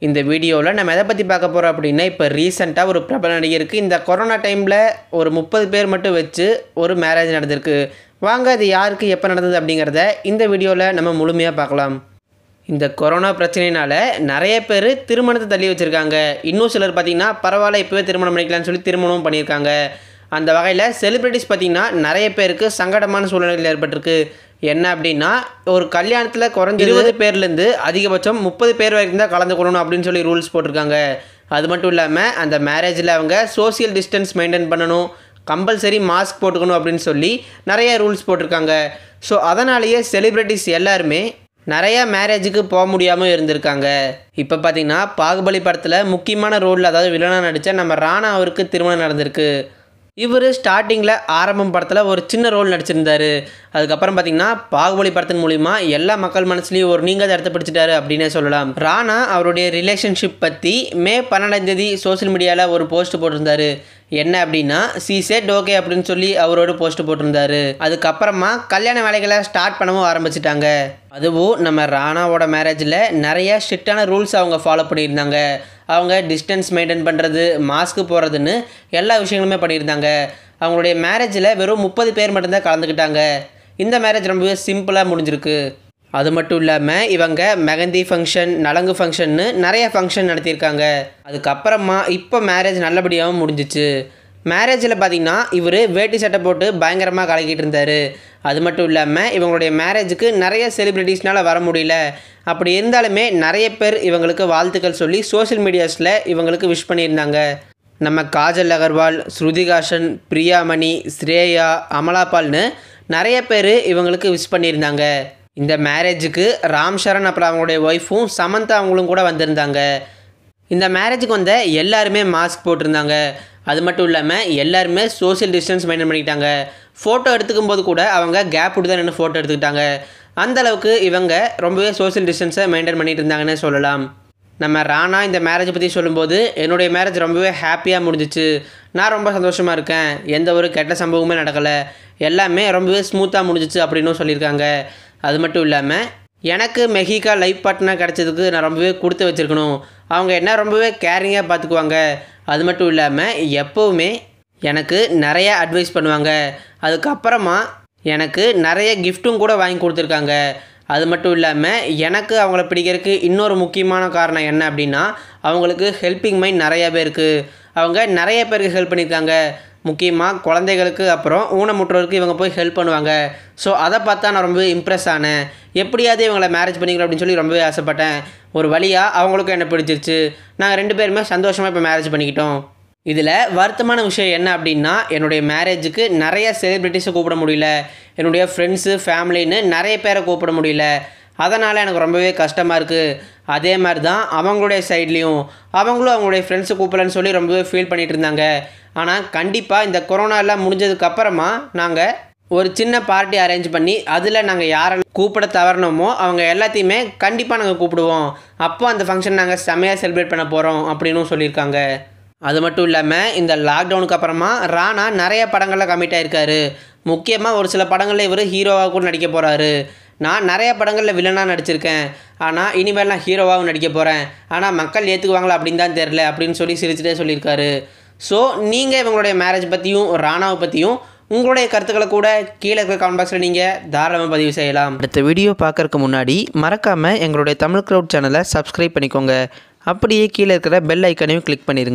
இந்த வீடியோவில் நம்ம எதை பற்றி பார்க்க போகிறோம் அப்படின்னா இப்போ ரீசெண்டாக ஒரு பிரபல நடிகருக்கு இந்த கொரோனா டைமில் ஒரு முப்பது பேர் மட்டும் வச்சு ஒரு மேரேஜ் நடந்திருக்கு வாங்க அது யாருக்கு எப்போ நடந்தது அப்படிங்கிறத இந்த வீடியோவில் நம்ம முழுமையாக பார்க்கலாம் இந்த கொரோனா பிரச்சனையினால நிறைய பேர் திருமணத்தை தள்ளி வச்சுருக்காங்க இன்னும் சிலர் பார்த்திங்கன்னா பரவாயில்ல இப்போவே திருமணம் பண்ணிக்கலாம்னு சொல்லி திருமணமும் பண்ணியிருக்காங்க அந்த வகையில் செலிப்ரிட்டிஸ் பார்த்திங்கன்னா நிறைய பேருக்கு சங்கடமான சூழ்நிலைகள் ஏற்பட்டிருக்கு என்ன அப்படின்னா ஒரு கல்யாணத்தில் குறைஞ்ச இருபது பேர்லேருந்து அதிகபட்சம் முப்பது பேர் வரைக்கும் தான் கலந்துக்கணும் அப்படின்னு சொல்லி ரூல்ஸ் போட்டிருக்காங்க அது மட்டும் இல்லாமல் அந்த மேரேஜில் அவங்க சோஷியல் டிஸ்டன்ஸ் மெயின்டைன் பண்ணணும் கம்பல்சரி மாஸ்க் போட்டுக்கணும் அப்படின்னு சொல்லி நிறைய ரூல்ஸ் போட்டிருக்காங்க ஸோ அதனாலேயே செலிப்ரிட்டிஸ் எல்லாருமே நிறையா மேரேஜுக்கு போக முடியாமல் இருந்திருக்காங்க இப்போ பார்த்தீங்கன்னா பாகுபலி படத்தில் முக்கியமான ரோலில் அதாவது வில்லனாக நடித்த நம்ம ராணா அவருக்கு திருமணம் நடந்திருக்கு இவர் ஸ்டார்டிங்கில் ஆரம்பம் படத்தில் ஒரு சின்ன ரோல் நடிச்சிருந்தாரு அதுக்கப்புறம் பார்த்தீங்கன்னா பாகுபலி படத்தின் மூலிமா எல்லா மக்கள் மனசுலையும் ஒரு நீங்காத இடத்த பிடிச்சிட்டாரு அப்படின்னே சொல்லலாம் ராணா அவருடைய ரிலேஷன்ஷிப் பற்றி மே பன்னெண்டாம் தேதி சோஷியல் மீடியாவில் ஒரு போஸ்ட் போட்டிருந்தாரு என்ன அப்படின்னா சி செட் ஓகே அப்படின்னு சொல்லி அவரோட போஸ்ட் போட்டிருந்தாரு அதுக்கப்புறமா கல்யாண வேலைகளை ஸ்டார்ட் பண்ணவும் ஆரம்பிச்சிட்டாங்க அதுவும் நம்ம ராணாவோட மேரேஜில் நிறைய ஸ்ட்ரிக்டான ரூல்ஸ் அவங்க ஃபாலோ பண்ணியிருந்தாங்க அவங்க டிஸ்டன்ஸ் மெயின்டைன் பண்ணுறது மாஸ்க்கு போடுறதுன்னு எல்லா விஷயங்களுமே பண்ணியிருந்தாங்க அவங்களுடைய மேரேஜில் வெறும் முப்பது பேர் மட்டும்தான் கலந்துக்கிட்டாங்க இந்த மேரேஜ் ரொம்பவே சிம்பிளாக முடிஞ்சிருக்கு அது மட்டும் இல்லாமல் இவங்க மெகந்தி ஃபங்க்ஷன் நலங்கு ஃபங்க்ஷன்னு நிறைய ஃபங்க்ஷன் நடத்தியிருக்காங்க அதுக்கப்புறமா இப்போ மேரேஜ் நல்லபடியாகவும் முடிஞ்சிச்சு மேரேஜில் பார்த்தீங்கன்னா இவர் வேட்டி சட்டை போட்டு பயங்கரமாக கலக்கிட்டு இருந்தார் அது மட்டும் இல்லாமல் இவங்களுடைய மேரேஜுக்கு நிறைய செலிப்ரிட்டிஸ்னால் வர முடியல அப்படி இருந்தாலுமே நிறைய பேர் இவங்களுக்கு வாழ்த்துக்கள் சொல்லி சோஷியல் மீடியாஸில் இவங்களுக்கு விஷ் பண்ணியிருந்தாங்க நம்ம காஜல் அகர்வால் ஸ்ருதிகாஷன் பிரியாமணி ஸ்ரேயா அமலாபால்னு நிறைய பேர் இவங்களுக்கு விஷ் பண்ணியிருந்தாங்க இந்த மேரேஜுக்கு ராம் சரண் அப்புறம் அவங்களுடைய ஒய்ஃபும் சமந்தா அவங்களும் கூட வந்திருந்தாங்க இந்த மேரேஜுக்கு வந்த எல்லாருமே மாஸ்க் போட்டிருந்தாங்க அது மட்டும் இல்லாமல் எல்லாருமே சோஷியல் டிஸ்டன்ஸ் மெயின்டைன் பண்ணிக்கிட்டாங்க ஃபோட்டோ எடுத்துக்கும் போது கூட அவங்க கேப் விட்டு தான் நின்று ஃபோட்டோ எடுத்துக்கிட்டாங்க அந்த அளவுக்கு இவங்க ரொம்பவே சோஷியல் டிஸ்டன்ஸை மெயின்டைன் பண்ணிட்டு இருந்தாங்கன்னு சொல்லலாம் நம்ம ராணா இந்த மேரேஜை பற்றி சொல்லும்போது என்னுடைய மேரேஜ் ரொம்பவே ஹாப்பியாக முடிஞ்சிச்சு நான் ரொம்ப சந்தோஷமாக இருக்கேன் எந்த ஒரு கெட்ட சம்பவமே நடக்கலை எல்லாமே ரொம்பவே ஸ்மூத்தாக முடிஞ்சிச்சு அப்படின்னும் சொல்லியிருக்காங்க அது மட்டும் இல்லாமல் எனக்கு மெஹிகா லைஃப் பார்ட்னர் கிடச்சதுக்கு நான் ரொம்பவே கொடுத்து வச்சுருக்கணும் அவங்க என்ன ரொம்பவே கேரிங்காக பார்த்துக்குவாங்க அது மட்டும் இல்லாமல் எப்போவுமே எனக்கு நிறைய அட்வைஸ் பண்ணுவாங்க அதுக்கப்புறமா எனக்கு நிறைய கிஃப்ட்டும் கூட வாங்கி கொடுத்துருக்காங்க அது மட்டும் இல்லாமல் எனக்கு அவங்கள பிடிக்கிறதுக்கு இன்னொரு முக்கியமான காரணம் என்ன அப்படின்னா அவங்களுக்கு ஹெல்பிங் மைண்ட் நிறையாவே இருக்குது அவங்க நிறைய பேருக்கு ஹெல்ப் பண்ணியிருக்காங்க முக்கியமாக குழந்தைகளுக்கு அப்புறம் ஊனமுற்றோருக்கு இவங்க போய் ஹெல்ப் பண்ணுவாங்க ஸோ அதை பார்த்தா நான் ரொம்பவே இம்ப்ரெஸ் ஆனேன் எப்படியாவது இவங்களை மேரேஜ் பண்ணிக்கணும் அப்படின்னு சொல்லி ரொம்பவே ஆசைப்பட்டேன் ஒரு வழியாக அவங்களுக்கும் என்ன பிடிச்சிருச்சு நாங்கள் ரெண்டு பேருமே சந்தோஷமாக இப்போ மேரேஜ் பண்ணிக்கிட்டோம் இதில் வருத்தமான விஷயம் என்ன அப்படின்னா என்னுடைய மேரேஜுக்கு நிறைய செலிப்ரிட்டிஸை கூப்பிட முடியல என்னுடைய ஃப்ரெண்ட்ஸு ஃபேமிலின்னு நிறைய பேரை கூப்பிட முடியல அதனால் எனக்கு ரொம்பவே கஷ்டமாக இருக்குது அதே மாதிரி தான் அவங்களுடைய சைட்லேயும் அவங்களும் அவங்களுடைய ஃப்ரெண்ட்ஸை கூப்பிடலன்னு சொல்லி ரொம்பவே ஃபீல் பண்ணிகிட்டு இருந்தாங்க ஆனால் கண்டிப்பாக இந்த கொரோனா எல்லாம் முடிஞ்சதுக்கப்புறமா நாங்கள் ஒரு சின்ன பார்ட்டி அரேஞ்ச் பண்ணி அதில் நாங்கள் யாரை கூப்பிட தவறணுமோ அவங்க எல்லாத்தையுமே கண்டிப்பாக நாங்கள் கூப்பிடுவோம் அப்போ அந்த ஃபங்க்ஷன் நாங்கள் செமையாக செலிப்ரேட் பண்ண போகிறோம் அப்படின்னும் சொல்லியிருக்காங்க அது மட்டும் இல்லாமல் இந்த லாக்டவுனுக்கு அப்புறமா ராணா நிறைய படங்களில் கமிட் ஆயிருக்காரு முக்கியமாக ஒரு சில படங்களில் இவர் ஹீரோவாக கூட நடிக்க போகிறாரு நான் நிறைய படங்களில் வில்லனாக நடிச்சிருக்கேன் ஆனால் இனிமேல் நான் ஹீரோவாகவும் நடிக்க போகிறேன் ஆனால் மக்கள் ஏற்றுக்குவாங்களா அப்படின்னு தான் தெரில அப்படின்னு சொல்லி சிரிச்சுட்டே சொல்லியிருக்காரு ஸோ நீங்கள் இவங்களுடைய மேரேஜ் பற்றியும் ராணாவை பற்றியும் உங்களுடைய கருத்துக்களை கூட கீழே இருக்கிற கமெண்ட் பாக்ஸில் நீங்கள் தாராளமாக பதிவு செய்யலாம் அடுத்த வீடியோ பார்க்கறதுக்கு முன்னாடி மறக்காமல் எங்களுடைய தமிழ் க்ரௌட் சேனலை சப்ஸ்கிரைப் பண்ணிக்கோங்க அப்படியே கீழே இருக்கிற பெல் ஐக்கனையும் கிளிக் பண்ணிடுங்க